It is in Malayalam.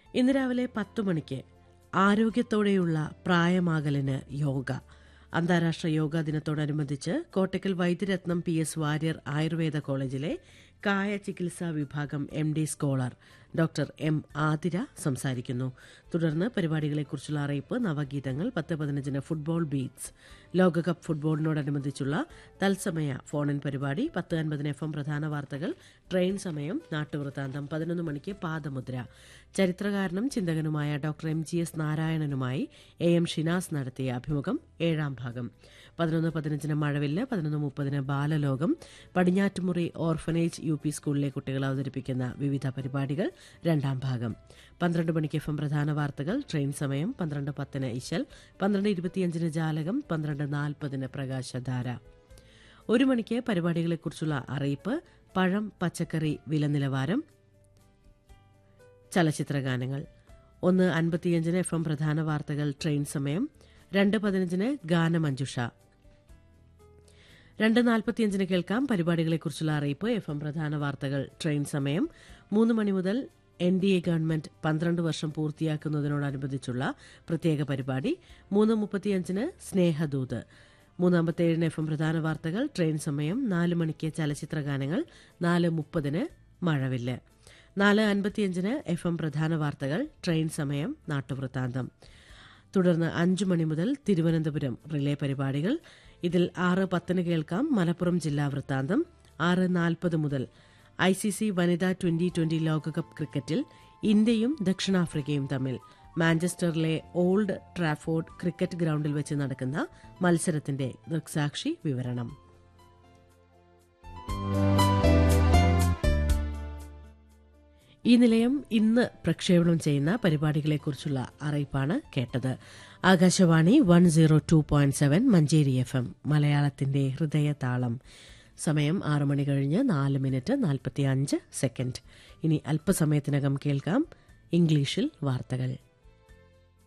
ഇന്ന് രാവിലെ പത്തു മണിക്ക് ആരോഗ്യത്തോടെയുള്ള പ്രായമാകലിന് യോഗ അന്താരാഷ്ട്ര യോഗാ ദിനത്തോടനുബന്ധിച്ച് കോട്ടക്കൽ വൈദ്യരത്നം പി എസ് വാര്യർ ആയുർവേദ കോളേജിലെ കായ ചികിത്സാ വിഭാഗം M D scholar doctor M Athira സംസാരിക്കുന്നു തുടർന്ന് പരിപാടികളെക്കുറിച്ചുള്ള അറിയിപ്പ് നവഗീതങ്ങൾ പത്ത് പതിനഞ്ചിന് ഫുട്ബോൾ ബീറ്റ്സ് ലോകകപ്പ് ഫുട്ബോളിനോടനുബന്ധിച്ചുള്ള തത്സമയ ഫോണിൻ പരിപാടി പത്ത് അൻപതിന് എഫ് എം പ്രധാന വാർത്തകൾ ട്രെയിൻ സമയം നാട്ടുവൃത്താന്തം പതിനൊന്ന് മണിക്ക് പാദമുദ്ര ചരിത്രകാരനും ചിന്തകനുമായ ഡോക്ടർ എം ജി എസ് നാരായണനുമായി എ എം ഷിനാസ് നടത്തിയ അഭിമുഖം ഏഴാം ഭാഗം പതിനൊന്ന് പതിനഞ്ചിന് മഴവില്ല് പതിനൊന്ന് മുപ്പതിന് ബാലലോകം പടിഞ്ഞാറ്റുമുറി ഓർഫനേജ് യു പി സ്കൂളിലെ കുട്ടികൾ അവതരിപ്പിക്കുന്ന വിവിധ പരിപാടികൾ രണ്ടാം ഭാഗം പന്ത്രണ്ട് മണിക്ക് എഫ് എം പ്രധാന വാർത്തകൾ ട്രെയിൻ സമയം പന്ത്രണ്ട് പത്തിന് ഇശൽ പന്ത്രണ്ട് ഇരുപത്തിയഞ്ചിന് ജാലകം പന്ത്രണ്ട് നാൽപ്പതിന് പ്രകാശധാര ഒരു മണിക്ക് പരിപാടികളെക്കുറിച്ചുള്ള അറിയിപ്പ് പഴം പച്ചക്കറി വില നിലവാരം ചലച്ചിത്രഗാനങ്ങൾ ഒന്ന് അൻപത്തിയഞ്ചിന് എഫ് എം പ്രധാന വാർത്തകൾ ട്രെയിൻ സമയം രണ്ട് പതിനഞ്ചിന് ഗാനമഞ്ജുഷ രണ്ട് നാൽപ്പത്തിയഞ്ചിന് കേൾക്കാം പരിപാടികളെക്കുറിച്ചുള്ള അറിയിപ്പ് എഫ് എം പ്രധാന വാർത്തകൾ ട്രെയിൻ സമയം മൂന്ന് മണി മുതൽ എൻ ഡി എ ഗവൺമെന്റ് പന്ത്രണ്ട് വർഷം പൂർത്തിയാക്കുന്നതിനോടനുബന്ധിച്ചുള്ള പ്രത്യേക പരിപാടി മൂന്ന് മുപ്പത്തിയഞ്ചിന് സ്നേഹദൂത് മൂന്നാമ്പത്തേഴിന് എഫ് എം പ്രധാന വാർത്തകൾ ട്രെയിൻ സമയം നാല് മണിക്ക് ചലച്ചിത്ര ഗാനങ്ങൾ നാല് മുപ്പതിന് മഴവില്ല് നാല് അൻപത്തിയഞ്ചിന് എഫ് എം പ്രധാന വാർത്തകൾ ട്രെയിൻ സമയം നാട്ടുവൃത്താന്തം തുടർന്ന് അഞ്ചു മണി മുതൽ തിരുവനന്തപുരം റിലേ പരിപാടികൾ ഇതിൽ ആറ് പത്തിന് കേൾക്കാം മലപ്പുറം ജില്ലാ വൃത്താന്തം ആറ് നാൽപ്പത് മുതൽ ഐ സി സി വനിതാ ട്വന്റി ട്വന്റി ലോകകപ്പ് ക്രിക്കറ്റിൽ ഇന്ത്യയും ദക്ഷിണാഫ്രിക്കയും തമ്മിൽ മാഞ്ചസ്റ്ററിലെ ഓൾഡ് ട്രാഫോർഡ് ക്രിക്കറ്റ് ഗ്രൌണ്ടിൽ വെച്ച് നടക്കുന്ന മത്സരത്തിന്റെ ദൃക്സാക്ഷി വിവരണം ഈ നിലയം ഇന്ന് പ്രക്ഷേപണം ചെയ്യുന്ന പരിപാടികളെക്കുറിച്ചുള്ള അറിയിപ്പാണ് കേട്ടത് Akashvani one zero two point seven Manjeri F M മലയാളത്തിന്റെ ഹൃദയതാളം സമയം ആറ് മണി കഴിഞ്ഞ് നാല് മിനിറ്റ് നാൽപ്പത്തി അഞ്ച് സെക്കൻഡ് ഇനി അല്പസമയത്തിനകം കേൾക്കാം ഇംഗ്ലീഷിൽ വാർത്തകൾ